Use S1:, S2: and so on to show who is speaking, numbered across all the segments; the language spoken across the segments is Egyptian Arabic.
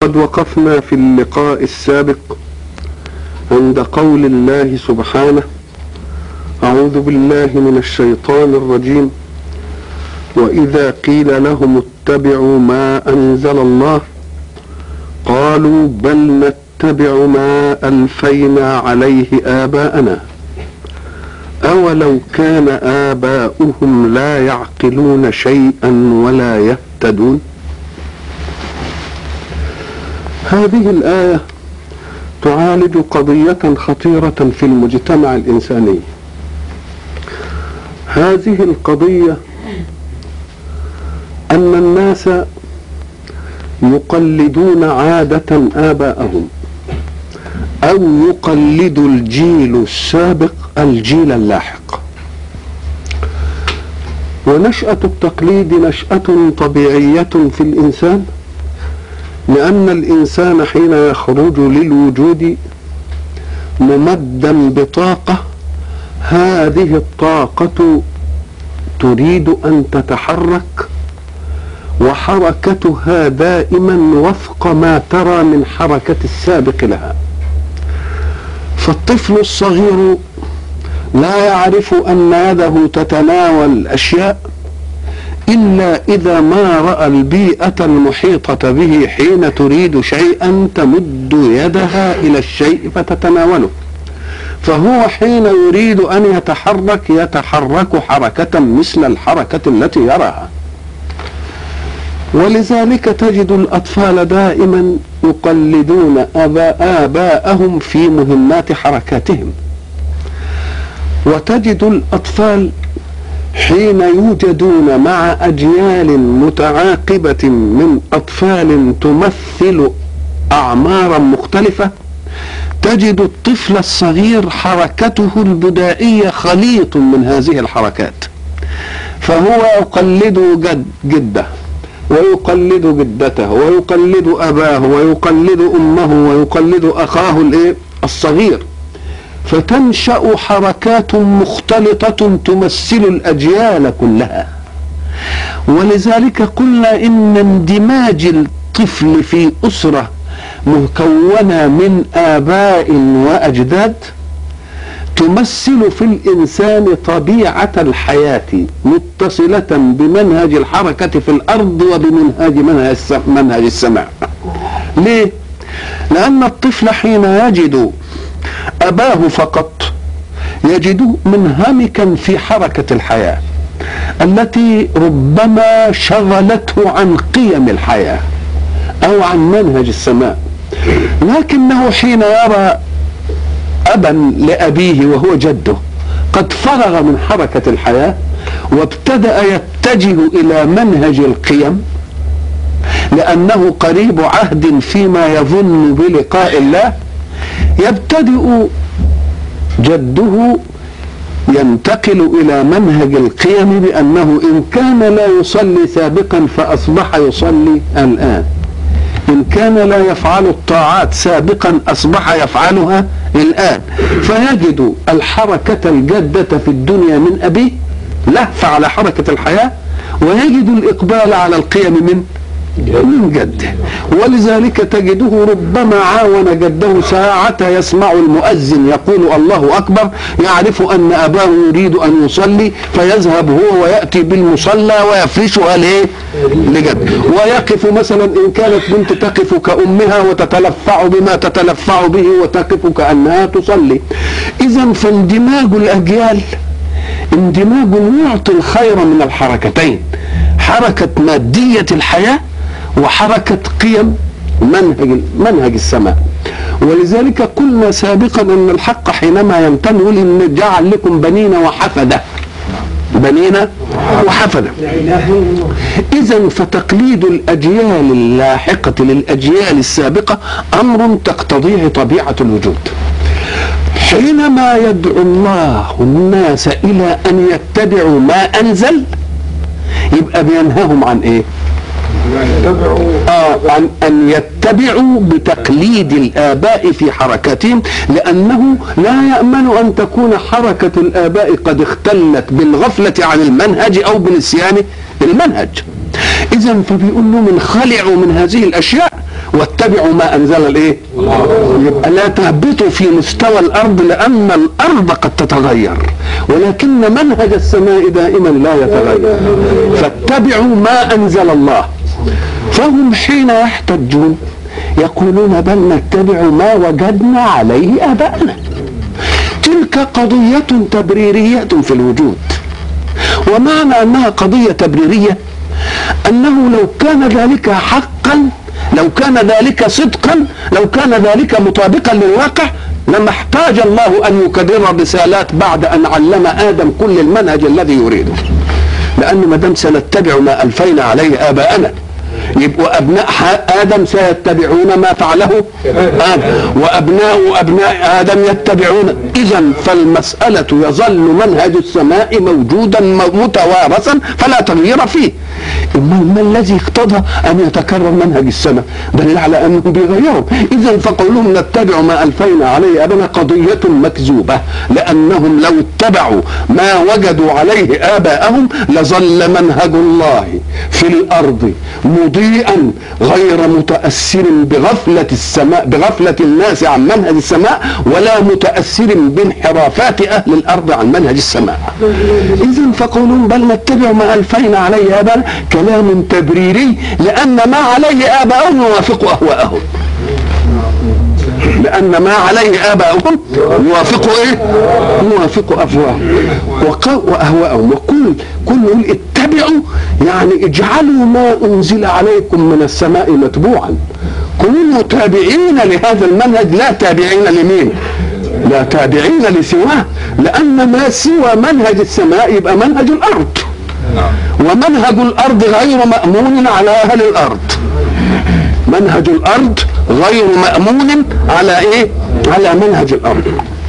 S1: قد وقفنا في اللقاء السابق عند قول الله سبحانه أعوذ بالله من الشيطان الرجيم وإذا قيل لهم اتبعوا ما أنزل الله قالوا بل نتبع ما ألفينا عليه آباءنا أولو كان آباؤهم لا يعقلون شيئا ولا يهتدون هذه الآية تعالج قضية خطيرة في المجتمع الإنساني هذه القضية أن الناس يقلدون عادة آباءهم أو يقلد الجيل السابق الجيل اللاحق ونشأة التقليد نشأة طبيعية في الإنسان لأن الإنسان حين يخرج للوجود ممدا بطاقة هذه الطاقة تريد أن تتحرك وحركتها دائما وفق ما ترى من حركة السابق لها فالطفل الصغير لا يعرف أن يده تتناول أشياء إلا إذا ما رأى البيئة المحيطة به حين تريد شيئا تمد يدها إلى الشيء فتتناوله فهو حين يريد أن يتحرك يتحرك حركة مثل الحركة التي يراها ولذلك تجد الأطفال دائما يقلدون أباء آباءهم في مهمات حركاتهم وتجد الأطفال حين يوجدون مع أجيال متعاقبة من أطفال تمثل أعمارا مختلفة تجد الطفل الصغير حركته البدائية خليط من هذه الحركات فهو يقلد جد جده ويقلد جدته ويقلد أباه ويقلد أمه ويقلد أخاه الإيه الصغير فتنشأ حركات مختلطة تمثل الأجيال كلها ولذلك قلنا إن اندماج الطفل في أسرة مكونة من آباء وأجداد تمثل في الإنسان طبيعة الحياة متصلة بمنهج الحركة في الأرض وبمنهج منهج منهج السماء ليه؟ لأن الطفل حين يجد أباه فقط يجد منهمكا في حركة الحياة التي ربما شغلته عن قيم الحياة أو عن منهج السماء لكنه حين يرى أبا لأبيه وهو جده قد فرغ من حركة الحياة وابتدأ يتجه إلى منهج القيم لأنه قريب عهد فيما يظن بلقاء الله يبتدئ جده ينتقل إلى منهج القيم بأنه إن كان لا يصلي سابقا فأصبح يصلي الآن إن كان لا يفعل الطاعات سابقا أصبح يفعلها الآن فيجد الحركة الجادة في الدنيا من أبيه لهف على حركة الحياة ويجد الإقبال على القيم من من جده ولذلك تجده ربما عاون جده ساعة يسمع المؤذن يقول الله أكبر يعرف أن أباه يريد أن يصلي فيذهب هو ويأتي بالمصلى ويفرشها ليه لجد ويقف مثلا إن كانت بنت تقف كأمها وتتلفع بما تتلفع به وتقف كأنها تصلي إذا فاندماج الأجيال اندماج يعطي الخير من الحركتين حركة مادية الحياة وحركة قيم منهج منهج السماء ولذلك قلنا سابقا ان الحق حينما يمتن يقول ان جعل لكم بنين وحفده بنين وحفده اذا فتقليد الاجيال اللاحقه للاجيال السابقه امر تقتضيه طبيعه الوجود حينما يدعو الله الناس الى ان يتبعوا ما انزل يبقى بينهاهم عن ايه آه عن أن يتبعوا بتقليد الآباء في حركاتهم لأنه لا يأمن أن تكون حركة الآباء قد اختلت بالغفلة عن المنهج أو بنسيان المنهج اذا فبيقول لهم انخلعوا من هذه الاشياء واتبعوا ما انزل الايه يبقى لا تهبطوا في مستوى الارض لان الارض قد تتغير ولكن منهج السماء دائما لا يتغير فاتبعوا ما انزل الله فهم حين يحتجون يقولون بل نتبع ما وجدنا عليه اباءنا تلك قضيه تبريريه في الوجود ومعنى انها قضيه تبريريه انه لو كان ذلك حقا لو كان ذلك صدقا لو كان ذلك مطابقا للواقع لما احتاج الله ان يكرر الرسالات بعد ان علم ادم كل المنهج الذي يريده لان ما دام سنتبع ما الفينا عليه اباءنا يبقوا ابناء ادم سيتبعون ما فعله ادم وابناء ابناء ادم يتبعون اذا فالمساله يظل منهج السماء موجودا متوارثا فلا تغيير فيه ما الذي اقتضى ان يتكرر منهج السماء دليل على انهم بيغيروا اذا فقولهم نتبع ما الفينا عليه ابنا قضيه مكذوبه لانهم لو اتبعوا ما وجدوا عليه اباءهم لظل منهج الله في الارض مضيئا غير متاثر بغفله السماء بغفله الناس عن منهج السماء ولا متاثر بانحرافات اهل الارض عن منهج السماء اذا فقولهم بل نتبع ما الفينا عليه ابانا كلام تبريري لأن ما عليه آباؤهم يوافق أهواءهم لأن ما عليه آباؤهم يوافق إيه؟ يوافق أهواءهم وأهواءهم وكل كل يقول اتبعوا يعني اجعلوا ما أنزل عليكم من السماء متبوعا كونوا تابعين لهذا المنهج لا تابعين لمين؟ لا تابعين لسواه لأن ما سوى منهج السماء يبقى منهج الأرض ومنهج الارض غير مامون على اهل الارض منهج الارض غير مامون على ايه على منهج الارض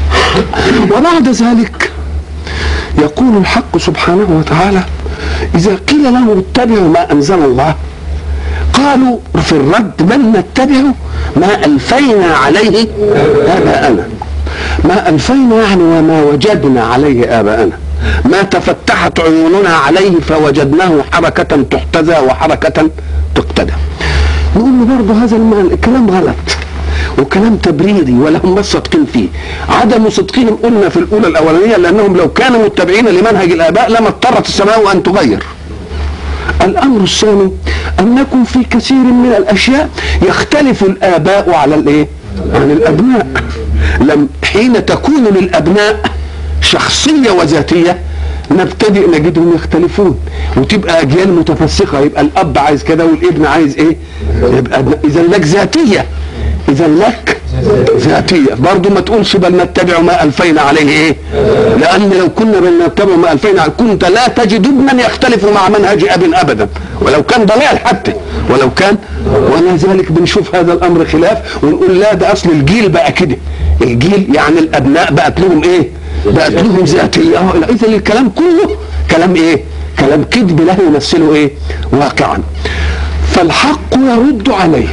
S1: وبعد ذلك يقول الحق سبحانه وتعالى اذا قيل لهم اتبعوا ما انزل الله قالوا في الرد بل نتبع ما الفينا عليه اباءنا ما الفينا يعني وما وجدنا عليه اباءنا ما تفتحت عيوننا عليه فوجدناه حركة تحتذى وحركة تقتدى نقول له برضه هذا الكلام غلط وكلام تبريري ولا هم بس صادقين فيه عدم صدقهم قلنا في الاولى الاولانيه لانهم لو كانوا متبعين لمنهج الاباء لما اضطرت السماء ان تغير الامر الثاني انكم في كثير من الاشياء يختلف الاباء على الايه عن الابناء لم حين تكون للابناء شخصيه وذاتيه نبتدئ نجدهم يختلفون وتبقى اجيال متفسخه يبقى الاب عايز كده والابن عايز ايه يبقى اذا لك ذاتيه اذا لك ذاتيه برضه ما تقولش بل نتبع ما الفينا عليه ايه لان لو كنا بل نتبع ما الفينا كنت لا تجد ابنا يختلف مع منهج اب ابدا ولو كان ضلال حتى ولو كان ومع ذلك بنشوف هذا الامر خلاف ونقول لا ده اصل الجيل بقى كده الجيل يعني الابناء بقت لهم ايه بقت لهم ذاتيه اه اذا الكلام كله كلام ايه كلام كذب لا يمثله ايه واقعا فالحق يرد عليه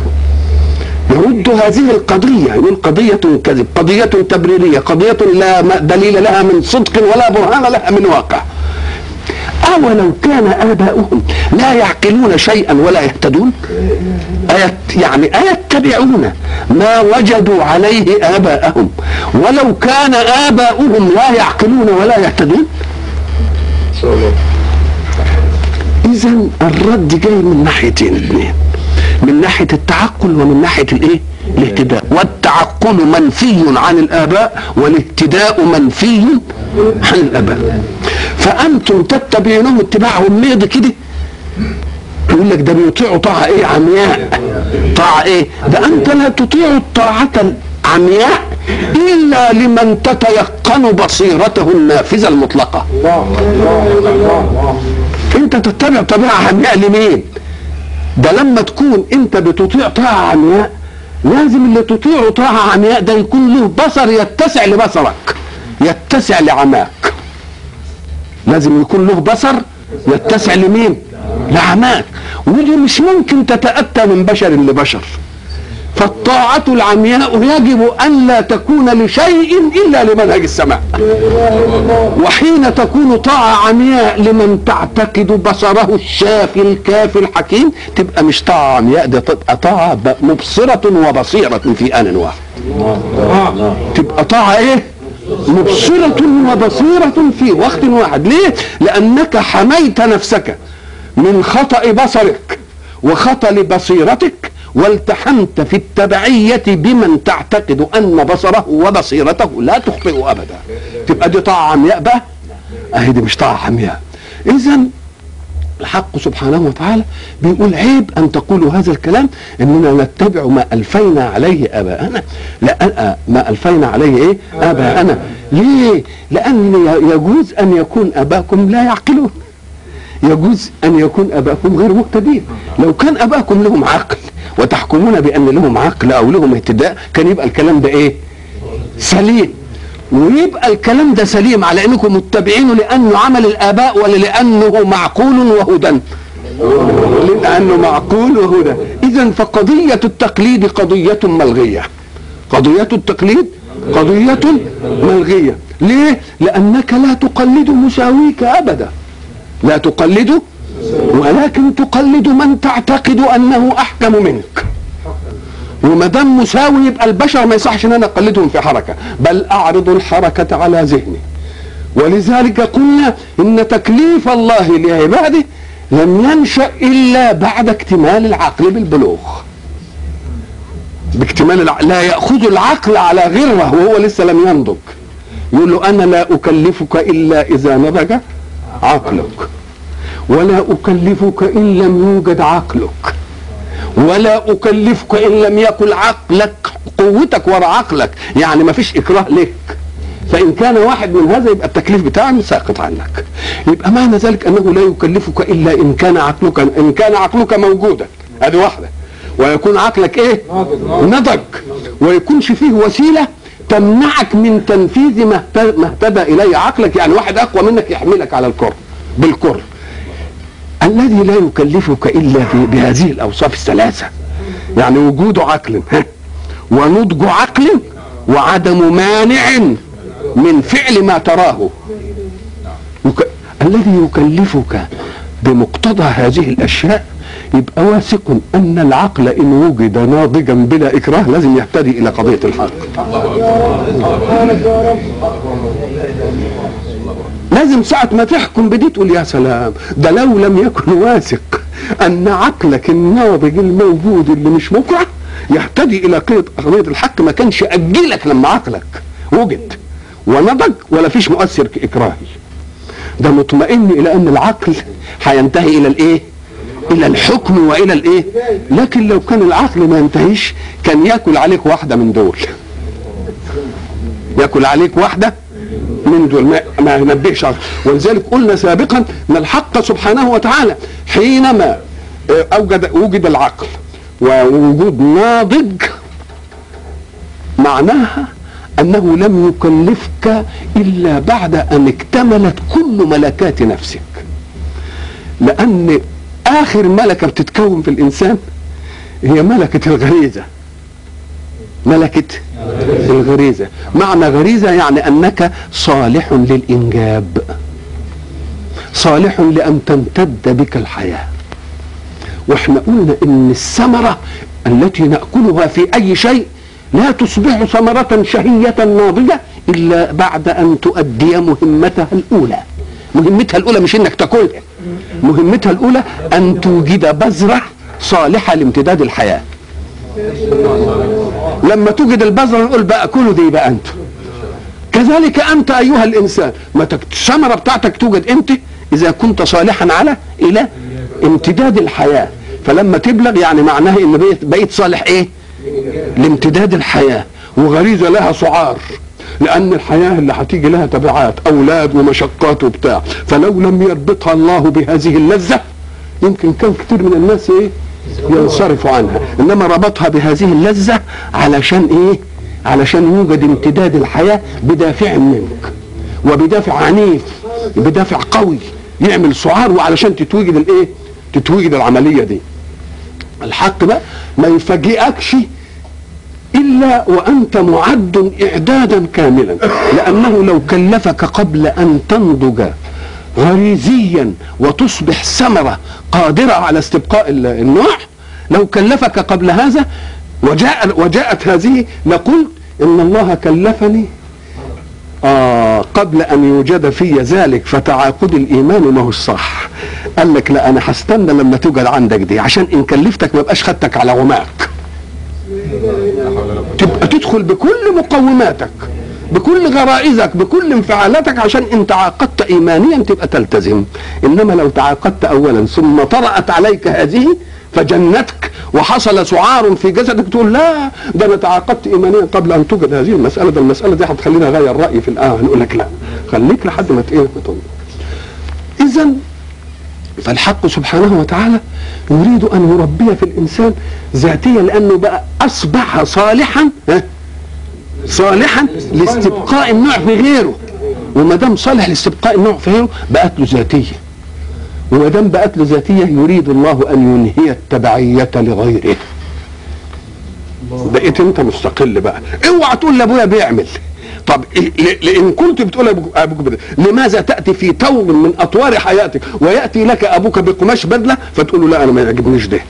S1: يرد هذه القضية يقول قضية كذب قضية تبريرية قضية لا دليل لها من صدق ولا برهان لها من واقع أولو كان آباؤهم لا يعقلون شيئا ولا يهتدون أيت يعني أيتبعون ما وجدوا عليه آباءهم ولو كان آباؤهم لا يعقلون ولا يهتدون إذا الرد جاي من ناحيتين اثنين من ناحية التعقل ومن ناحية الايه الاهتداء والتعقل منفي عن الآباء والاهتداء منفي عن الآباء فأنتم تتبعونهم اتباعهم ميض كده يقول لك ده بيطيعوا طاعة ايه عمياء طاعة ايه ده أنت لا تطيع الطاعة العمياء إلا لمن تتيقن بصيرته النافذة المطلقة انت تتبع طبيعة عمياء لمين ده لما تكون انت بتطيع طاعة عمياء لازم اللي تطيعه طاعة عمياء ده يكون له بصر يتسع لبصرك يتسع لعماك لازم يكون له بصر يتسع لمين لعماك ودي مش ممكن تتأتى من بشر لبشر فالطاعة العمياء يجب أن لا تكون لشيء إلا لمنهج السماء وحين تكون طاعة عمياء لمن تعتقد بصره الشافي الكافي الحكيم تبقى مش طاعة عمياء دي تبقى طاعة ب- مبصرة وبصيرة في آن واحد تبقى طاعة ايه مبصرة وبصيرة في وقت واحد ليه لأنك حميت نفسك من خطأ بصرك وخطأ بصيرتك والتحمت في التبعية بمن تعتقد أن بصره وبصيرته لا تخطئ أبدا تبقى دي طاعة عمياء بقى أهي دي مش طاعة عمياء إذا الحق سبحانه وتعالى بيقول عيب ان تقولوا هذا الكلام اننا نتبع ما الفينا عليه اباءنا لا ما الفينا عليه ايه اباءنا ليه لان يجوز ان يكون اباكم لا يعقلون يجوز ان يكون اباكم غير مهتدين لو كان اباكم لهم عقل وتحكمون بان لهم عقل او لهم اهتداء كان يبقى الكلام ده ايه سليم ويبقى الكلام ده سليم على انكم متبعينه لانه عمل الاباء ولا لانه معقول وهدى لانه معقول وهدى اذا فقضيه التقليد قضيه ملغيه قضيه التقليد قضيه ملغيه ليه لانك لا تقلد مساويك ابدا لا تقلد ولكن تقلد من تعتقد انه احكم منك وما دام مساوي يبقى البشر ما يصحش ان انا اقلدهم في حركه بل اعرض الحركه على ذهني ولذلك قلنا ان تكليف الله لعباده لم ينشا الا بعد اكتمال العقل بالبلوغ باكتمال العقل لا ياخذ العقل على غره وهو لسه لم ينضج يقول له انا لا اكلفك الا اذا نضج عقلك ولا اكلفك ان لم يوجد عقلك ولا اكلفك ان لم يكن عقلك قوتك ورا عقلك يعني ما فيش اكراه لك فان كان واحد من هذا يبقى التكليف بتاعه ساقط عنك يبقى معنى ذلك انه لا يكلفك الا ان كان عقلك ان كان عقلك موجودا هذه واحده ويكون عقلك ايه نضج ويكونش فيه وسيله تمنعك من تنفيذ ما اهت- ما اهتدى اليه عقلك يعني واحد اقوى منك يحملك على الكر بالكر الذي لا يكلفك الا ب- بهذه الاوصاف الثلاثه يعني وجود عقل ها، ونضج عقل وعدم مانع من فعل ما تراه يك... الذي يكلفك بمقتضى هذه الاشياء يبقى واثق ان العقل ان وجد ناضجا بلا اكراه لازم يهتدي الى قضيه الحق لازم ساعة ما تحكم بدي تقول يا سلام ده لو لم يكن واثق أن عقلك الناضج الموجود اللي مش مكره يهتدي إلى قضية قضية الحق ما كانش أجلك لما عقلك وجد ونضج ولا فيش مؤثر إكراهي ده مطمئن إلى أن العقل هينتهي إلى الإيه؟ إلى الحكم وإلى الإيه؟ لكن لو كان العقل ما ينتهيش كان ياكل عليك واحدة من دول ياكل عليك واحدة من دول ما, ما ينبهش على ولذلك قلنا سابقا ان الحق سبحانه وتعالى حينما آه، اوجد وجد العقل ووجود ناضج معناها انه لم يكلفك الا بعد ان اكتملت كل ملكات نفسك لان اخر ملكه بتتكون في الانسان هي ملكه الغريزه ملكه الغريزه معنى غريزه يعني انك صالح للانجاب صالح لان تمتد بك الحياه واحنا قلنا ان الثمره التي ناكلها في اي شيء لا تصبح ثمره شهيه ناضجه الا بعد ان تؤدي مهمتها الاولى مهمتها الاولى مش انك تاكلها مهمتها الاولى ان توجد بذره صالحه لامتداد الحياه لما توجد البذره نقول بقى كلوا دي بقى انتوا كذلك انت ايها الانسان ما تك- الثمره بتاعتك توجد امتى اذا كنت صالحا على الى امتداد الحياه فلما تبلغ يعني معناها ان بقيت, بقيت صالح ايه لامتداد الحياه وغريزه لها سعار لان الحياه اللي هتيجي لها تبعات اولاد ومشقات وبتاع فلو لم يربطها الله بهذه اللذه يمكن كان كتير من الناس ايه ينصرفوا عنها انما ربطها بهذه اللذه علشان ايه علشان يوجد امتداد الحياه بدافع منك وبدافع عنيف بدافع قوي يعمل سعار وعلشان تتوجد الايه تتوجد العمليه دي الحق بقى ما يفاجئكش إلا وأنت معد إعدادا كاملا لأنه لو كلفك قبل أن تنضج غريزيا وتصبح ثمرة قادرة على استبقاء ال- النوع لو كلفك قبل هذا وجاء وجاءت هذه لقلت إن الله كلفني آه قبل أن يوجد في ذلك فتعاقد الإيمان ما هو الصح قال لك لا أنا هستنى لما توجد عندك دي عشان إن كلفتك ما بقاش خدتك على غماك تبقى تدخل بكل مقوماتك بكل غرائزك بكل انفعالاتك عشان ان تعاقدت ايمانيا تبقى تلتزم انما لو تعاقدت اولا ثم طرأت عليك هذه فجنتك وحصل سعار في جسدك تقول لا ده انا تعاقدت ايمانيا قبل ان توجد هذه المساله ده المساله دي هتخليني اغير رايي في الان نقول لك لا خليك لحد ما ايه اذا فالحق سبحانه وتعالى يريد ان يربي في الانسان ذاتيا لانه بقى اصبح صالحا ها؟ صالحا لاستبقاء النوع في غيره وما دام صالح لاستبقاء النوع في غيره بقت له ذاتيه وما دام بقت له ذاتيه يريد الله ان ينهي التبعيه لغيره بقيت انت مستقل بقى اوعى تقول لابويا بيعمل طب إيه- ل- لان كنت بتقول لأبوك- ابوك بدل لماذا تاتي في طور من اطوار حياتك وياتي لك ابوك بقماش بدله فتقول له لا انا ما يعجبنيش ده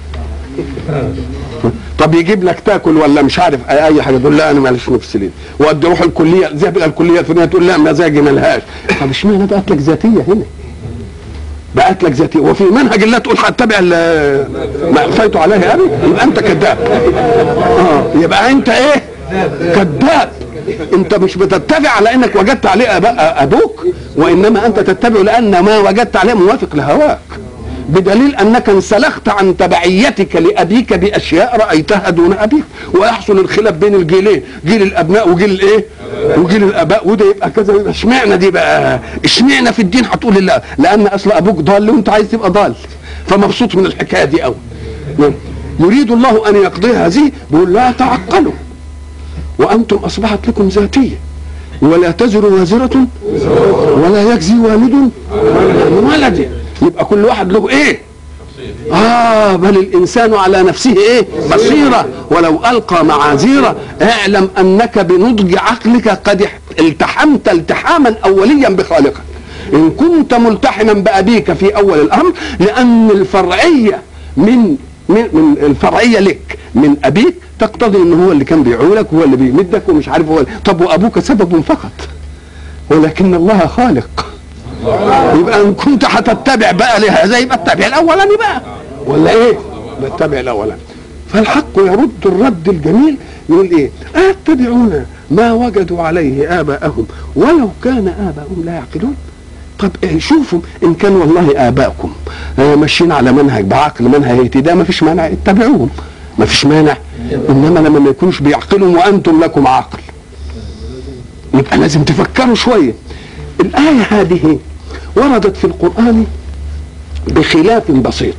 S1: طب يجيب لك تاكل ولا مش عارف اي أي حاجه تقول لا انا ماليش نفس ليه وادي روح الكليه ذهب الى الكليه الفلانيه تقول لا مزاجي ملهاش طب اشمعنى بقت لك ذاتيه هنا بقت لك ذاتيه وفي منهج الله تقول هتبع ال- ما الفيت عليه ابي يبقى انت كذاب اه يبقى انت ايه كذاب انت مش بتتبع على انك وجدت عليه أبا- ابوك وانما انت تتبع لان ما وجدت عليه موافق لهواك بدليل انك انسلخت عن تبعيتك لابيك باشياء رايتها دون ابيك ويحصل الخلاف بين الجيلين جيل الابناء وجيل الايه وجيل الاباء وده يبقى كذا يبقى اشمعنى دي بقى اشمعنى في الدين هتقول لا لان اصل ابوك ضال وانت عايز تبقى ضال فمبسوط من الحكايه دي قوي يريد الله ان يقضي هذه بيقول لا تعقلوا وانتم اصبحت لكم ذاتيه ولا تزر وازرة ولا يجزي والد عن ولده يبقى كل واحد له ايه آه بل الإنسان على نفسه إيه بصيرة ولو ألقى معاذيره اعلم أنك بنضج عقلك قد التحمت التحاما أوليا بخالقك إن كنت ملتحما بأبيك في أول الأمر لأن الفرعية من من, من الفرعية لك من أبيك تقتضي أنه هو اللي كان بيعولك وهو اللي بيمدك ومش عارف هو طب وأبوك سبب فقط ولكن الله خالق يبقى ان كنت هتتبع بقى لهذا يبقى اتبع الاولاني بقى ولا ايه؟ اتبع الاولاني فالحق يرد الرد الجميل يقول ايه؟ اتبعون ما وجدوا عليه اباءهم ولو كان اباؤهم لا يعقلون طب إيه شوفوا ان كان والله ابائكم آه، ماشيين على منهج بعقل منهج اهتداء ما فيش مانع اتبعوهم ما فيش مانع انما لما ما يكونوش بيعقلوا وانتم لكم عقل يبقى لازم تفكروا شويه الآية هذه وردت في القرآن بخلاف بسيط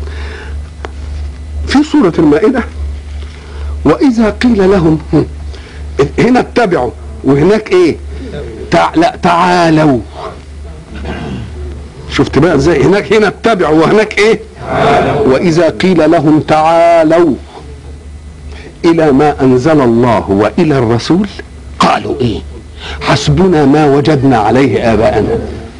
S1: في سورة المائدة وإذا قيل لهم هم، هنا اتبعوا وهناك ايه تع... لا تعالوا شفت بقى ازاي هناك هنا اتبعوا وهناك ايه وإذا قيل لهم تعالوا إلى ما أنزل الله وإلى الرسول قالوا ايه حسبنا ما وجدنا عليه آباءنا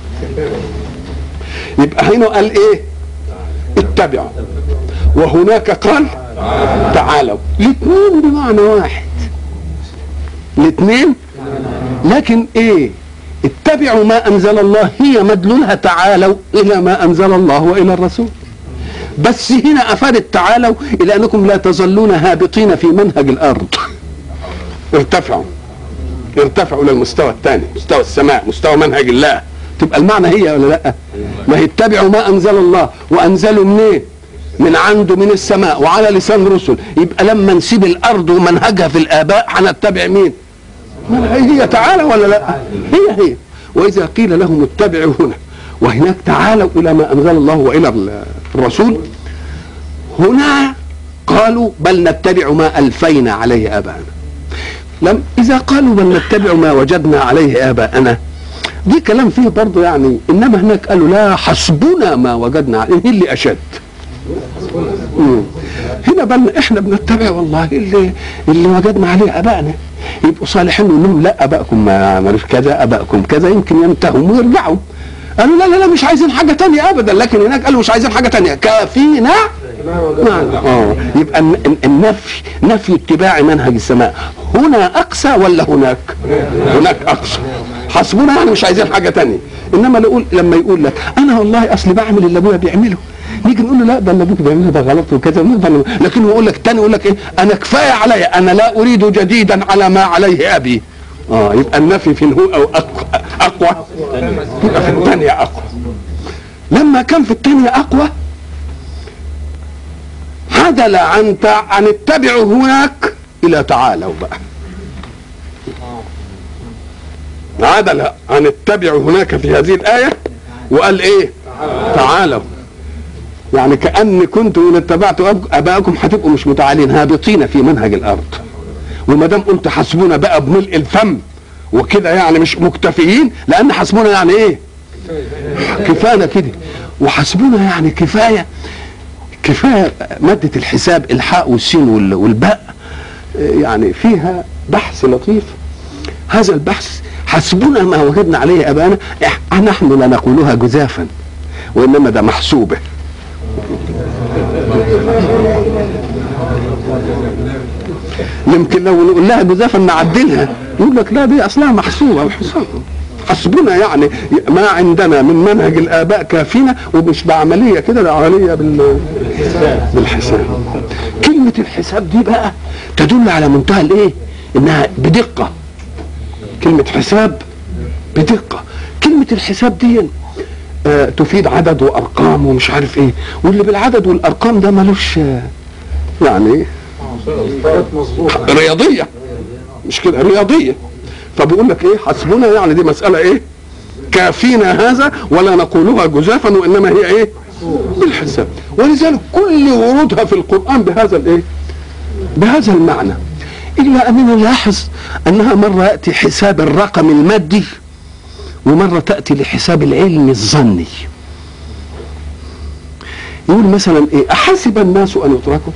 S1: يبقى هنا قال ايه اتبعوا وهناك قال تعالوا الاثنين بمعنى واحد الاثنين لكن ايه اتبعوا ما انزل الله هي مدلولها تعالوا الى ما انزل الله والى الرسول بس هنا افادت تعالوا الى انكم لا تظلون هابطين في منهج الارض ارتفعوا ارتفعوا للمستوى الثاني مستوى السماء مستوى منهج الله تبقى المعنى هي ولا لا ما هي اتبعوا ما انزل الله وانزلوا منين من عنده من السماء وعلى لسان رسل يبقى لما نسيب الارض ومنهجها في الاباء هنتبع مين هي تعالى ولا لا هي هي واذا قيل لهم اتبعوا هنا وهناك تعالوا الى ما انزل الله والى الرسول هنا قالوا بل نتبع ما الفينا عليه اباءنا لم اذا قالوا بل نتبع ما وجدنا عليه اباءنا دي كلام فيه برضه يعني انما هناك قالوا لا حسبنا ما وجدنا عليه اللي اشد مم. هنا بل احنا بنتبع والله اللي اللي وجدنا عليه ابائنا يبقوا صالحين نقول لهم لا ابائكم ما مالوش كذا ابائكم كذا يمكن ينتهوا ويرجعوا قالوا لا لا لا مش عايزين حاجه تانية ابدا لكن هناك قالوا مش عايزين حاجه تانية كافينا ما اه يبقى الن- الن- النفي نفي اتباع منهج السماء هنا اقسى ولا هناك؟ هناك اقسى حسبنا يعني مش عايزين حاجه تانية انما نقول لما يقول لك انا والله اصلي بعمل اللي ابويا بيعمله نيجي نقول له لا ده اللي ابوك بيعمله ده غلط وكذا ونقدر- لكن هو يقول لك تاني يقول لك ايه انا كفايه عليا انا لا اريد جديدا على ما عليه ابي اه يبقى النفي في هو او أقوى, اقوى يبقى في الثانيه اقوى لما كان في الثانيه اقوى عدل عن تع... عن اتبعوا هناك الى تعالوا بقى عدل عن اتبعوا هناك في هذه الايه وقال ايه تعالوا يعني كأن كنتم إن اتبعتوا أب- ابائكم هتبقوا مش متعالين هابطين في منهج الارض وما دام قلت حسبونا بقى بملء الفم وكده يعني مش مكتفيين لان حسبونا يعني ايه كفايه كده وحسبونا يعني كفايه كفايه ماده الحساب الحاء والسين وال- والباء آه، يعني فيها بحث لطيف هذا البحث حسبنا ما وجدنا عليه ابانا إح- نحن لا نقولها جزافا وانما ده محسوبه يمكن لو نقول لها جزافا نعدلها يقول لك لا دي اصلها محسوبه محسوبة. حسبنا يعني ما عندنا من منهج الاباء كافينا ومش بعمليه كده ده عمليه بال بالحساب كلمه الحساب دي بقى تدل على منتهى الايه انها بدقه كلمه حساب بدقه كلمه الحساب دي آه تفيد عدد وارقام ومش عارف ايه واللي بالعدد والارقام ده ملوش آه، يعني رياضيه مش كده رياضيه فبيقول لك ايه حسبنا يعني دي مساله ايه كافينا هذا ولا نقولها جزافا وانما هي ايه بالحساب ولذلك كل ورودها في القران بهذا الايه بهذا المعنى الا اننا نلاحظ انها مره ياتي حساب الرقم المادي ومره تاتي لحساب العلم الظني يقول مثلا ايه احسب الناس ان يتركوا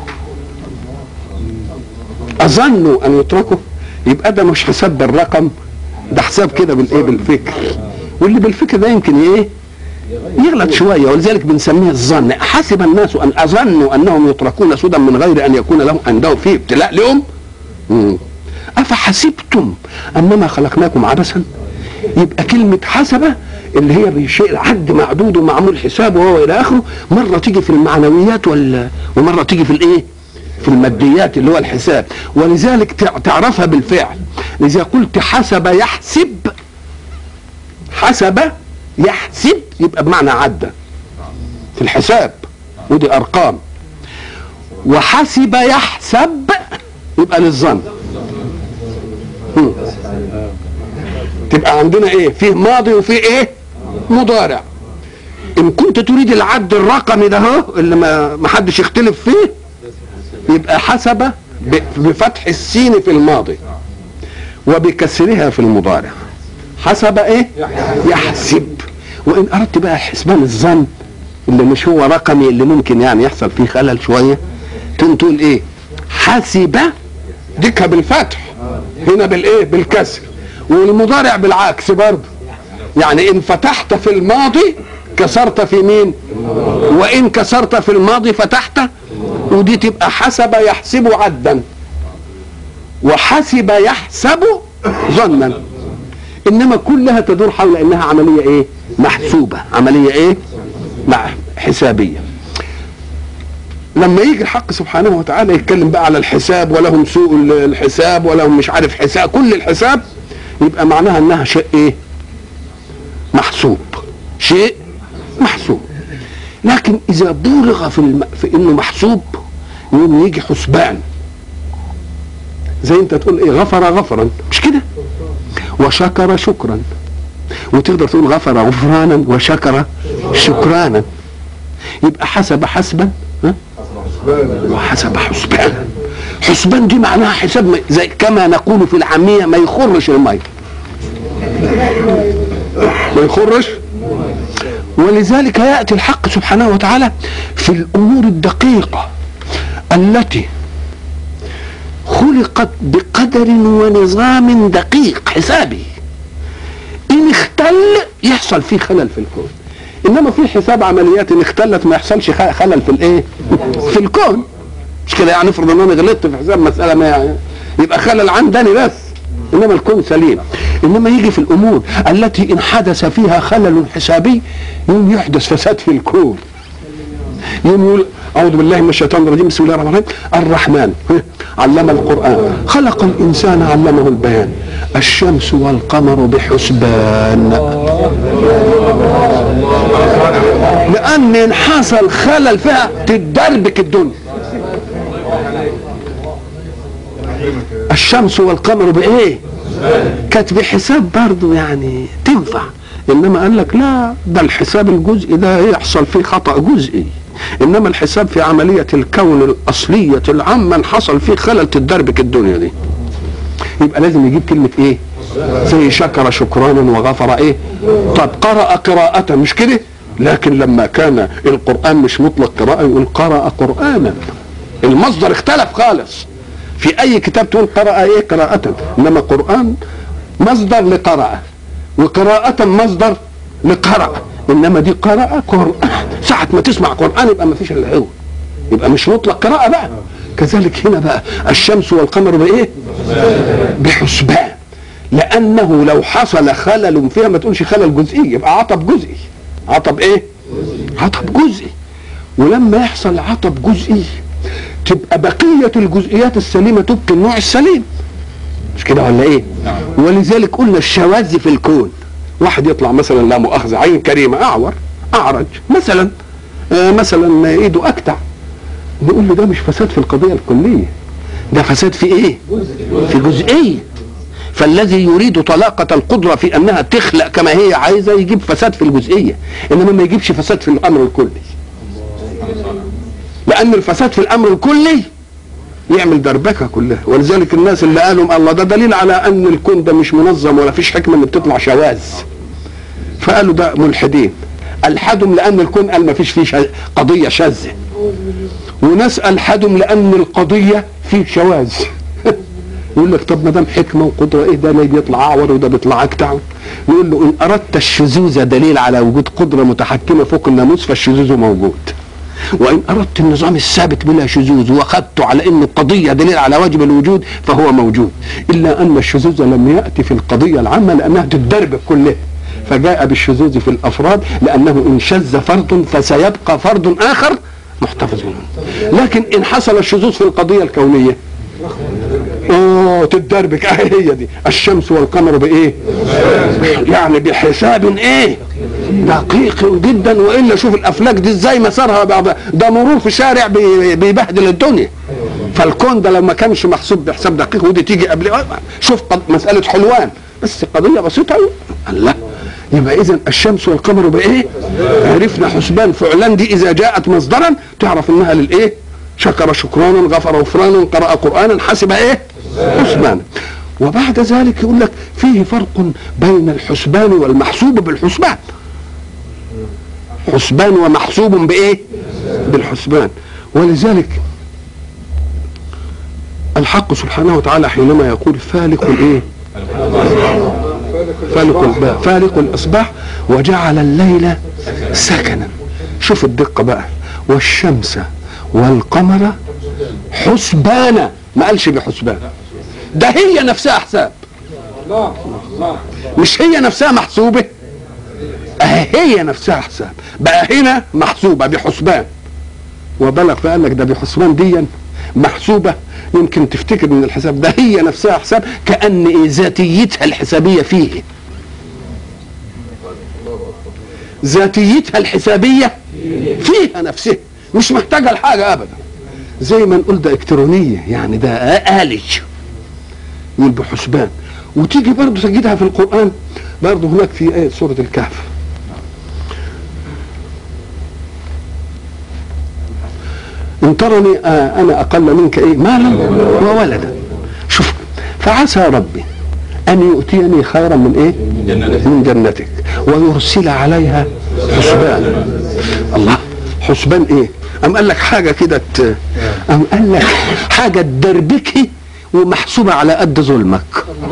S1: اظنوا ان يتركوا يبقى ده مش حساب بالرقم ده حساب كده بالايه بالفكر واللي بالفكر ده يمكن ايه يغلط شويه ولذلك بنسميه الظن حسب الناس ان اظنوا انهم يتركون سدى من غير ان يكون لهم عندهم فيه ابتلاء لهم مم. افحسبتم انما خلقناكم عبثا يبقى كلمه حسبه اللي هي بشيء عد معدود ومعمول حساب وهو الى اخره مره تيجي في المعنويات وال... ومره تيجي في الايه في الماديات اللي هو الحساب ولذلك تع- تعرفها بالفعل اذا قلت حسب يحسب حسب يحسب يبقى بمعنى عدى في الحساب ودي ارقام وحسب يحسب يبقى للظن مم. تبقى عندنا ايه فيه ماضي وفيه ايه مضارع ان كنت تريد العد الرقمي ده اهو اللي ما ما حدش يختلف فيه يبقى حسب ب- بفتح السين في الماضي وبكسرها في المضارع حسب ايه يحسب وان اردت بقى حسبان الظن اللي مش هو رقمي اللي ممكن يعني يحصل فيه خلل شويه تقوم تقول ايه حسب ديكها بالفتح هنا بالايه بالكسر والمضارع بالعكس برضه يعني ان فتحت في الماضي كسرت في مين وان كسرت في الماضي فتحت ودي تبقى حسب يحسب عدا وحسب يحسب ظنا انما كلها تدور حول انها عمليه ايه محسوبه عمليه ايه مع حسابيه لما يجي الحق سبحانه وتعالى يتكلم بقى على الحساب ولهم سوء الحساب ولهم مش عارف حساب كل الحساب يبقى معناها انها شيء ايه محسوب شيء محسوب لكن اذا بولغ في, الم... في انه محسوب يقوم يجي حسبان زي انت تقول ايه غفر غفرا مش كده وشكر شكرا وتقدر تقول غفر غفرانا وشكر شكرانا يبقى حسب حسبا ها؟ وحسب حسبان حسبان دي معناها حساب ما- زي كما نقول في العامية ما يخرش المية ما يخرش ولذلك يأتي الحق سبحانه وتعالى في الأمور الدقيقة التي خلقت بقدر ونظام دقيق حسابي إن اختل يحصل فيه خلل في الكون إنما في حساب عمليات إن اختلت ما يحصلش خلل في الإيه؟ في الكون مش كده يعني افرض ان انا غلطت في حساب مساله ما يعني يبقى خلل عندني بس انما الكون سليم انما يجي في الامور التي ان حدث فيها خلل حسابي يوم يحدث فساد في الكون يوم يقول اعوذ بالله من الشيطان الرجيم بسم الله الرحمن الرحيم الرحمن علم القران خلق الانسان علمه البيان الشمس والقمر بحسبان لان ان حصل خلل فيها تدربك الدنيا الشمس والقمر بايه كانت بحساب برضه يعني تنفع انما قال لك لا ده الحساب الجزئي ده يحصل فيه خطا جزئي انما الحساب في عمليه الكون الاصليه العامه حصل فيه خلل تدربك الدنيا دي يبقى لازم يجيب كلمه ايه زي شكر شكرانا وغفر ايه طب قرأ قراءة مش كده لكن لما كان القرآن مش مطلق قراءة يقول قرأ قرآنا المصدر اختلف خالص في اي كتاب تقول قرأ ايه قراءة انما قرآن مصدر لقراءة وقراءة مصدر لقرأ انما دي قراءة قرآن ساعة ما تسمع قرآن يبقى ما فيش الا هو يبقى مش مطلق قراءة بقى كذلك هنا بقى الشمس والقمر بايه بحسبان لانه لو حصل خلل فيها ما تقولش خلل جزئي يبقى عطب جزئي عطب ايه عطب جزئي ولما يحصل عطب جزئي تبقى بقية الجزئيات السليمة تبقي النوع السليم مش كده ولا ايه ولذلك قلنا الشواذ في الكون واحد يطلع مثلا لا مؤاخذة عين كريمة اعور اعرج مثلا آه مثلا ايده اكتع نقول له ده مش فساد في القضية الكلية ده فساد في ايه في جزئية فالذي يريد طلاقة القدرة في انها تخلق كما هي عايزة يجيب فساد في الجزئية انما ما يجيبش فساد في الامر الكلي لان الفساد في الامر الكلي يعمل دربكه كلها ولذلك الناس اللي قالوا الله ده دليل على ان الكون ده مش منظم ولا فيش حكمه ان بتطلع شواذ فقالوا ده ملحدين الحدهم لان الكون قال ما فيش فيه قضيه شاذه وناس الحدهم لان القضيه فيه شواذ يقول لك طب ما دام حكمه وقدره ايه ده ليه بيطلع اعور وده بيطلع اكتع نقول له ان اردت الشذوذ دليل على وجود قدره متحكمه فوق الناموس فالشذوذ موجود وان اردت النظام الثابت بلا شذوذ واخذت على ان القضيه دليل على واجب الوجود فهو موجود الا ان الشذوذ لم ياتي في القضيه العامه لانها تتدرب كلها فجاء بالشذوذ في الافراد لانه ان شذ فرد فسيبقى فرد اخر محتفظ منه لكن ان حصل الشذوذ في القضيه الكونيه اوه تتدربك اه هي دي الشمس والقمر بايه يعني بحساب ايه دقيق جدا والا شوف الافلاك دي ازاي مسارها ده مرور في شارع بيبهدل الدنيا فالكون ده لو ما كانش محسوب بحساب دقيق ودي تيجي قبل شوف مساله حلوان بس قضيه بسيطه الله يبقى اذا الشمس والقمر بايه عرفنا حسبان فعلان دي اذا جاءت مصدرا تعرف انها للايه شكر شكرانا غفر غفرانا قرأ قرآنا حسب ايه حسبانا وبعد ذلك يقول لك فيه فرق بين الحسبان والمحسوب بالحسبان حسبان ومحسوب بايه بالحسبان ولذلك الحق سبحانه وتعالى حينما يقول فالق الايه فالق الباء فالق الاصباح وجعل الليل سكنا شوف الدقه بقى والشمس والقمر حسبانا ما قالش بحسبان ده هي نفسها حساب مش هي نفسها محسوبة هي نفسها حساب بقى هنا محسوبة بحسبان وبلغ فقال لك ده بحسبان ديا محسوبة يمكن تفتكر من الحساب ده هي نفسها حساب كأن ذاتيتها الحسابية فيه ذاتيتها الحسابية فيها نفسها مش محتاجة لحاجة أبدا زي ما نقول ده إلكترونية يعني ده آلي يقول بحسبان وتيجي برضه تجدها في القرآن برضه هناك في آية سورة الكهف إن ترني آه أنا أقل منك إيه مالا وولدا شوف فعسى ربي أن يؤتيني خيرا من إيه من جنتك ويرسل عليها حسبان الله حسبان ايه ام قال لك حاجه كده ت- ام قال لك حاجه تدربكي ومحسوبه على قد ظلمك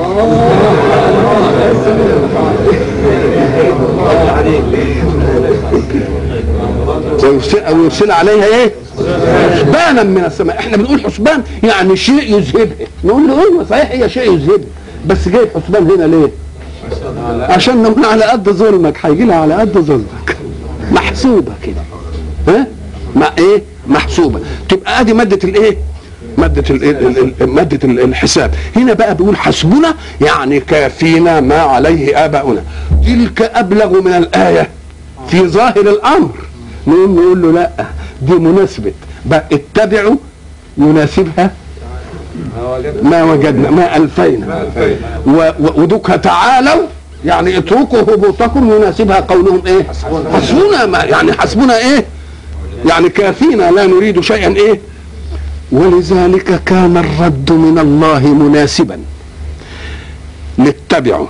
S1: ويرسل او يرسل عليها ايه حسبانا من السماء احنا بنقول حسبان يعني شيء يذهبها نقول له ايوه صحيح هي شيء يذهبها بس جايب حسبان هنا ليه عشان نقول على قد ظلمك هيجي لها على قد ظلمك محسوبه كده ها ما ايه محسوبه تبقى ادي ماده الايه مادة ال ال ال مادة ال- الحساب هنا بقى بيقول حسبنا يعني كافينا ما عليه آباؤنا تلك أبلغ من الآية في ظاهر الأمر نقوم نقول له لا دي مناسبة بقى اتبعوا يناسبها ما وجدنا ما ألفينا و- و- ودك تعالوا يعني اتركوا هبوطكم يناسبها قولهم ايه حسبنا ما يعني حسبنا ايه يعني كافينا لا نريد شيئا ايه ولذلك كان الرد من الله مناسبا لاتبعوا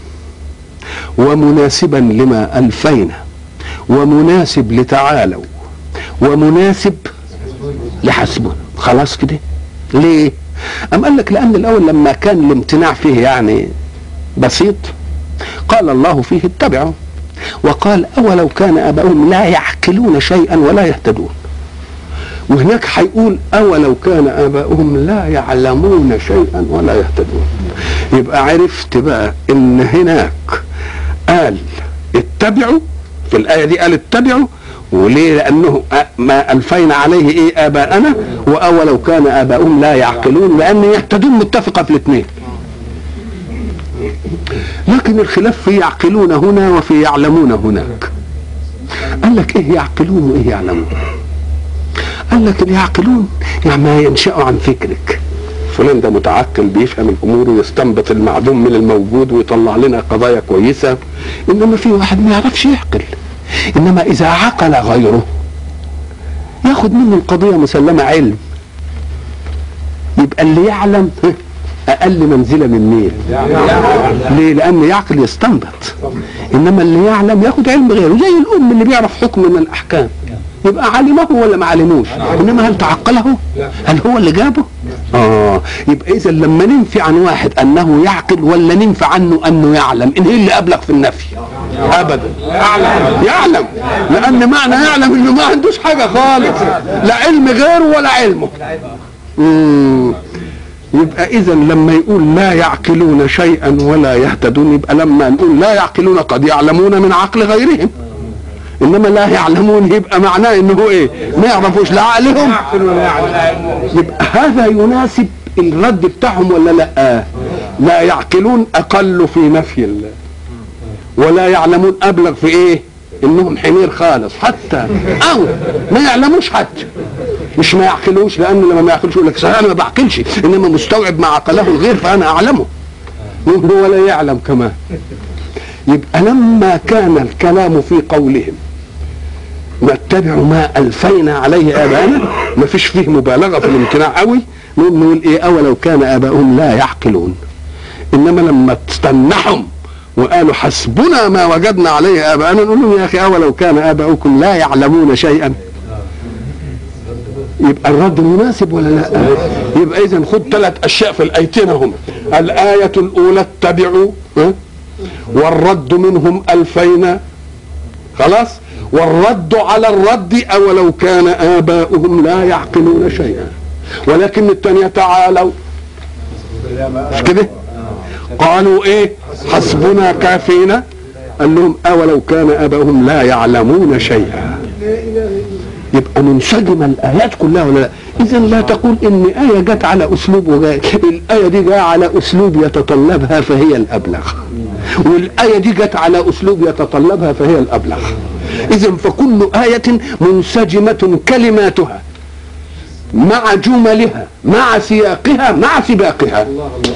S1: ومناسبا لما ألفينا ومناسب لتعالوا ومناسب لحسبنا خلاص كده ليه أم قال لك لأن الأول لما كان الامتناع فيه يعني بسيط قال الله فيه اتبعوا وقال أولو كان آباؤهم لا يعقلون شيئا ولا يهتدون وهناك هيقول أولو كان آباؤهم لا يعلمون شيئا ولا يهتدون يبقى عرفت بقى إن هناك قال اتبعوا في الآية دي قال اتبعوا وليه لأنه أ- ما ألفينا عليه إيه آباءنا وأولو كان آباؤهم لا يعقلون لأن يهتدون متفقة في الاثنين لكن الخلاف في يعقلون هنا وفي يعلمون هناك قال لك ايه يعقلون وايه يعلمون قال لك اللي يعقلون يعني ما ينشأ عن فكرك فلان ده متعقل بيفهم الامور ويستنبط المعدوم من الموجود ويطلع لنا قضايا كويسه انما في واحد ما يعرفش يعقل انما اذا عقل غيره ياخد منه القضيه مسلمه علم يبقى اللي يعلم اقل منزله من مين ليه لان يعقل يستنبط انما اللي يعلم ياخد علم غيره زي الام اللي بيعرف حكم من الاحكام يبقى علمه ولا ما علموش انما هل تعقله هل هو اللي جابه اه يبقى اذا لما ننفي عن واحد انه يعقل ولا ننفي عنه انه يعلم ان هي اللي ابلغ في النفي ابدا يعلم لان معنى يعلم انه ما عندوش حاجه خالص لا علم غيره ولا علمه مم. يبقى اذا لما يقول لا يعقلون شيئا ولا يهتدون يبقى لما نقول لا يعقلون قد يعلمون من عقل غيرهم انما لا يعلمون يبقى معناه انه هو ايه ما يعرفوش لا عقلهم يبقى هذا يناسب الرد بتاعهم ولا لا لا يعقلون اقل في نفي الله ولا يعلمون ابلغ في ايه انهم حمير خالص حتى او ما يعلموش حتى مش ما يعقلوش لانه لما ما يعقلوش يقول لك صحيح انا ما بعقلش انما مستوعب ما عقله الغير فانا اعلمه هو ولا يعلم كمان يبقى لما كان الكلام في قولهم نتبع ما الفينا عليه ابانا ما فيش فيه مبالغه في الامتناع قوي نقول نقول ايه اولو كان اباؤهم لا يعقلون انما لما تستنحهم وقالوا حسبنا ما وجدنا عليه اباءنا نقول لهم يا اخي اولو كان اباؤكم لا يعلمون شيئا يبقى الرد مناسب ولا لا يبقى اذا خد ثلاث اشياء في الايتين هم الايه الاولى اتبعوا ها؟ والرد منهم الفينا خلاص والرد على الرد اولو كان اباؤهم لا يعقلون شيئا ولكن الثانيه تعالوا مش كده قالوا ايه حسبنا كافينا قال لهم اولو كان اباؤهم لا يعلمون شيئا يبقى منسجمة الآيات كلها ولا لا؟ إذا لا تقول إن آية جت على أسلوب وجاي الآية دي جاية على أسلوب يتطلبها فهي الأبلغ والآية دي جت على أسلوب يتطلبها فهي الأبلغ إذا فكل آية منسجمة كلماتها مع جملها مع سياقها مع سباقها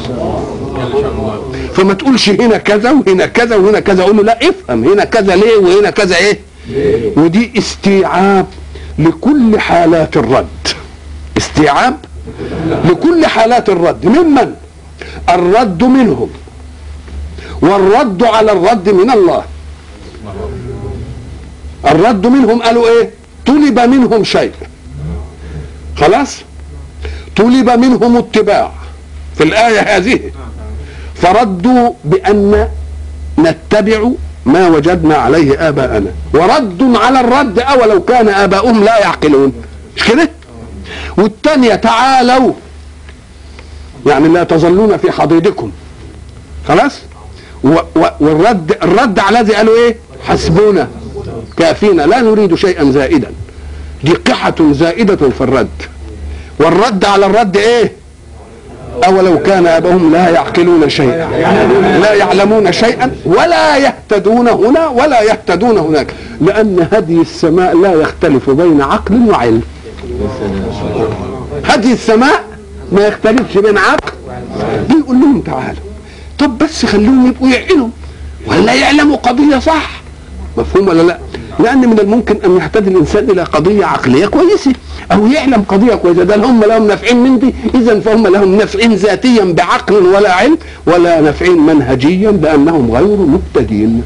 S1: فما تقولش هنا كذا وهنا كذا وهنا كذا اقول له لا افهم هنا كذا ليه وهنا كذا ايه ودي استيعاب لكل حالات الرد استيعاب لكل حالات الرد ممن الرد منهم والرد على الرد من الله الرد منهم قالوا ايه طلب منهم شيء خلاص طلب منهم اتباع في الآية هذه فردوا بأن نتبع ما وجدنا عليه آباءنا ورد على الرد أولو كان آباؤهم لا يعقلون مش كده والثانية تعالوا يعني لا تظلون في حضيضكم خلاص و و والرد الرد على الذي قالوا ايه حسبونا كافينا لا نريد شيئا زائدا دي قحة زائدة في الرد والرد على الرد ايه أولو كان أباهم لا يعقلون شيئا لا يعلمون شيئا ولا يهتدون هنا ولا يهتدون هناك لأن هدي السماء لا يختلف بين عقل وعلم هدي السماء ما يختلفش بين عقل بيقول لهم تعالوا طب بس خلوهم يبقوا يعقلوا ولا يعلموا قضية صح مفهوم ولا لا لأن من الممكن أن يهتدي الإنسان إلى قضية عقلية كويسة أو يعلم قضية كويسة ده هم لهم نافعين من دي إذا فهم لهم نفع ذاتيا بعقل ولا علم ولا نفع منهجيا بأنهم غير مهتدين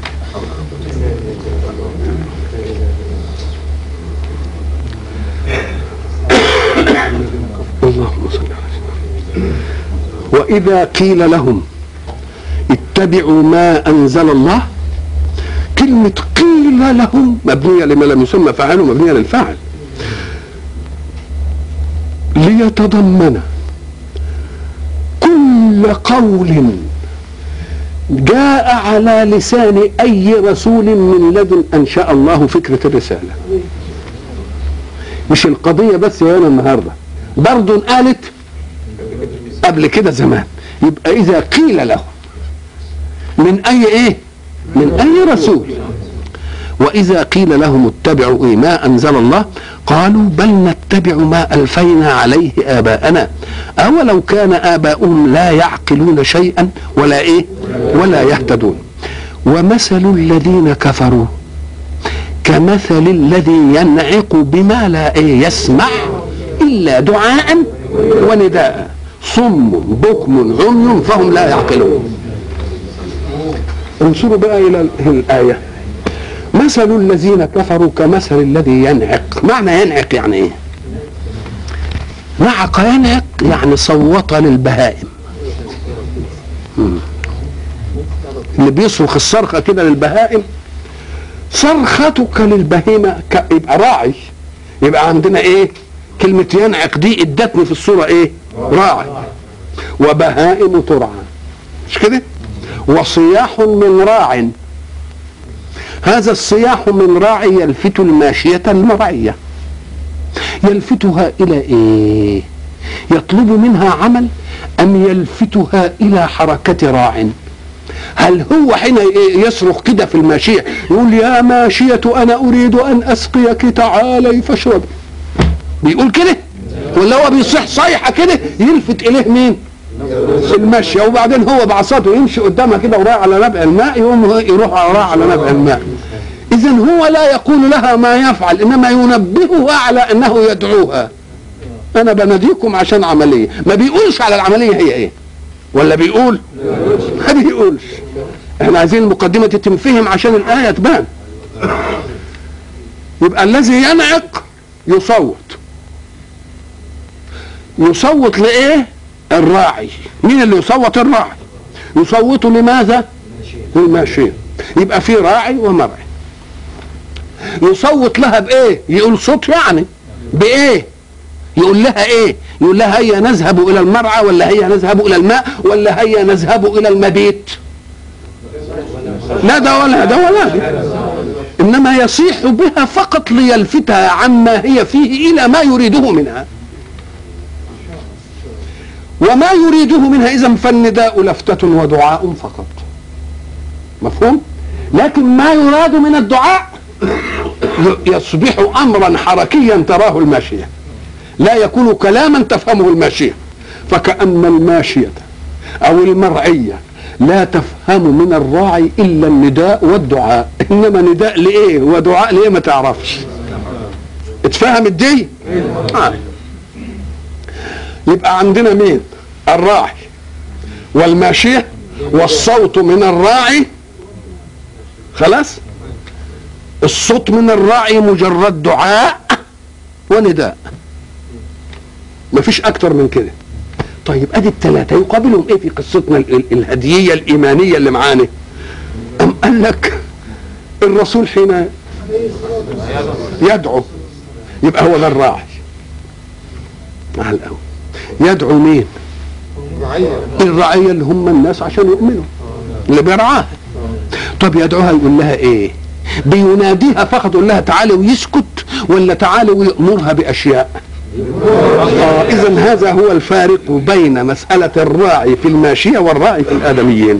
S1: اللهم صل على سيدنا وإذا قيل لهم اتبعوا ما أنزل الله كلمة قيل لهم مبنية لما لم يسمى فاعله مبنية للفاعل ليتضمن كل قول جاء على لسان أي رسول من لدن أن شاء الله فكرة الرسالة مش القضية بس هنا النهاردة برضو قالت قبل كده زمان يبقى إذا قيل لهم من أي إيه من أي رسول وإذا قيل لهم اتبعوا إيه ما أنزل الله قالوا بل نتبع ما ألفينا عليه آباءنا أولو كان آباؤهم لا يعقلون شيئا ولا إيه ولا يهتدون ومثل الذين كفروا كمثل الذي ينعق بما لا إيه يسمع إلا دعاء ونداء صم بكم عمي فهم لا يعقلون انظروا بقى الى الايه مثل الذين كفروا كمثل الذي ينعق معنى ينعق يعني ايه نعق ينعق يعني صوت للبهائم مم. اللي بيصرخ الصرخه كده للبهائم صرختك للبهيمه ك... يبقى راعي يبقى عندنا ايه كلمه ينعق دي ادتني في الصوره ايه راعي وبهائم ترعى مش كده وصياح من راع هذا الصياح من راع يلفت الماشية المرعية يلفتها إلى إيه يطلب منها عمل أم يلفتها إلى حركة راع هل هو حين يصرخ كده في الماشية يقول يا ماشية أنا أريد أن أسقيك تعالي فاشربي بيقول كده ولا هو بيصيح صيحة كده يلفت إليه مين المشي وبعدين هو بعصاته يمشي قدامها كده وراء على نبع الماء يقوم يروح وراء على نبع الماء اذا هو لا يقول لها ما يفعل انما ينبهها على انه يدعوها انا بناديكم عشان عمليه ما بيقولش على العمليه هي ايه ولا بيقول ما بيقولش احنا عايزين المقدمه تتفهم عشان الايه تبان يبقى الذي ينعق يصوت يصوت لايه الراعي مين اللي يصوت الراعي يصوت لماذا للماشية يبقى في راعي ومرعي يصوت لها بايه يقول صوت يعني بايه يقول لها ايه يقول لها هيا نذهب الى المرعى ولا هيا نذهب الى الماء ولا هيا نذهب الى المبيت لا ده ولا ده ولا ده انما يصيح بها فقط ليلفتها عما هي فيه الى ما يريده منها وما يريده منها اذا فالنداء لفتة ودعاء فقط مفهوم لكن ما يراد من الدعاء يصبح امرا حركيا تراه الماشية لا يكون كلاما تفهمه الماشية فكأن الماشية او المرعية لا تفهم من الراعي الا النداء والدعاء انما نداء لايه ودعاء لايه ما تعرفش اتفهم الدي آه. يبقى عندنا مين الراعي والماشية والصوت من الراعي خلاص الصوت من الراعي مجرد دعاء ونداء مفيش اكتر من كده طيب ادي الثلاثه يقابلهم ايه في قصتنا ال- ال- الهدييه الايمانيه اللي معانا ام قال لك الرسول حين يدعو يبقى هو ده الراعي مع الاول يدعو مين الرعيه اللي هم الناس عشان يؤمنوا اللي بيرعاها طب يدعوها يقول لها ايه بيناديها فقط يقول لها تعالي ويسكت ولا تعالي ويأمرها بأشياء آه إذا هذا هو الفارق بين مسألة الراعي في الماشية والراعي في الآدميين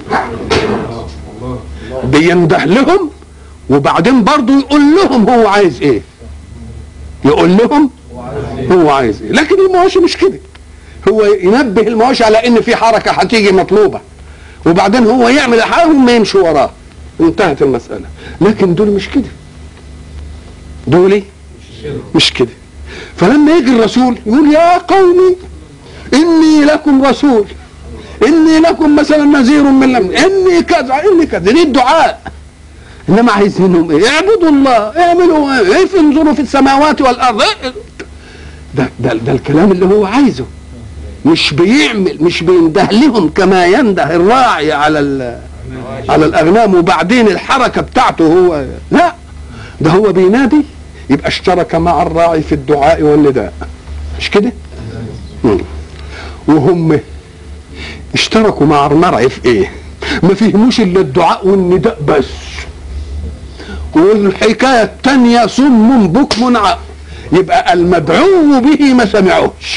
S1: بينده لهم وبعدين برضه يقول لهم هو عايز ايه يقول لهم هو عايز ايه لكن المواشي مش كده هو ينبه المواشي على ان في حركه هتيجي مطلوبه وبعدين هو يعمل حاجه وما يمشي وراه انتهت المساله لكن دول مش كده دول إيه؟ مش كده فلما يجي الرسول يقول يا قومي اني لكم رسول اني لكم مثلا نذير من لم اني كذا اني كذا دي الدعاء انما عايز منهم ايه اعبدوا الله اعملوا ايه إيه؟ انظروا في السماوات والارض إيه؟ ده, ده ده الكلام اللي هو عايزه مش بيعمل مش بينده لهم كما ينده الراعي على ال- على الاغنام وبعدين الحركه بتاعته هو لا ده هو بينادي يبقى اشترك مع الراعي في الدعاء والنداء مش كده مم. وهم اشتركوا مع المرعي في ايه ما فهموش الا الدعاء والنداء بس والحكايه الثانيه صم بكم عق يبقى المدعو به ما سمعوش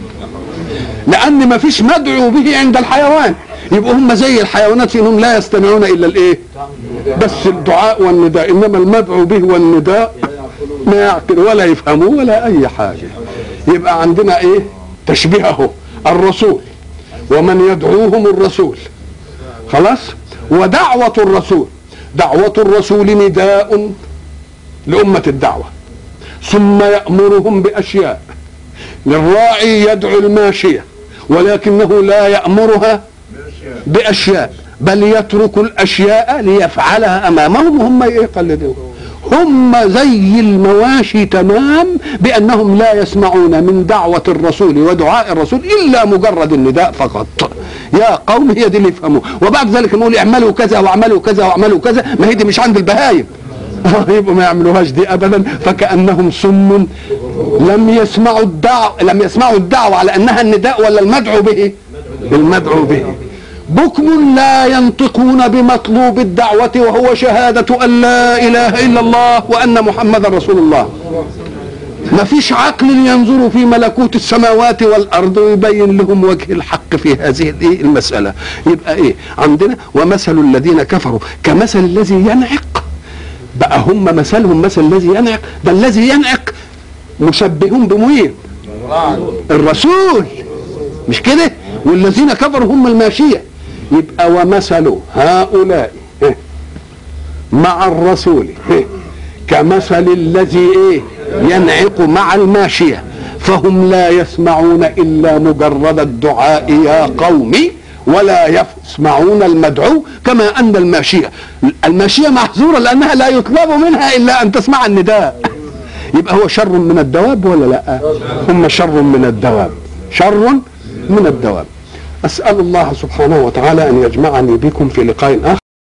S1: لان ما فيش مدعو به عند الحيوان يبقوا هم زي الحيوانات في انهم لا يستمعون الا الايه بس الدعاء والنداء انما المدعو به والنداء ما يعقل ولا يفهموا ولا اي حاجه يبقى عندنا ايه تشبيهه الرسول ومن يدعوهم الرسول خلاص ودعوة الرسول دعوة الرسول نداء لأمة الدعوة ثم يأمرهم بأشياء للراعي يدعو الماشية ولكنه لا يأمرها بأشياء بل يترك الأشياء ليفعلها أمامهم وهم يقلدون هم زي المواشي تمام بأنهم لا يسمعون من دعوة الرسول ودعاء الرسول إلا مجرد النداء فقط يا قوم هي دي اللي يفهموه وبعد ذلك نقول اعملوا كذا واعملوا كذا واعملوا كذا ما هي دي مش عند البهايم يبقوا ما يعملوهاش دي ابدا فكانهم صم لم يسمعوا الدعوه لم يسمعوا الدعوه على انها النداء ولا المدعو به المدعو به بكم لا ينطقون بمطلوب الدعوة وهو شهادة أن لا إله إلا الله وأن محمد رسول الله ما فيش عقل ينظر في ملكوت السماوات والأرض ويبين لهم وجه الحق في هذه الإيه المسألة يبقى إيه عندنا ومثل الذين كفروا كمثل الذي ينعق بقى هم مثلهم مثل الذي ينعق ده الذي ينعق مشبهون بمين الرسول مش كده والذين كفروا هم الماشية يبقى ومثل هؤلاء إيه؟ مع الرسول إيه؟ كمثل الذي ايه ينعق مع الماشية فهم لا يسمعون إلا مجرد الدعاء يا قومي ولا يسمعون المدعو كما أن الماشية الماشية محظورة لأنها لا يطلب منها إلا أن تسمع النداء يبقى هو شر من الدواب ولا لا هم شر من الدواب شر من الدواب أسأل الله سبحانه وتعالى أن يجمعني بكم في لقاء آخر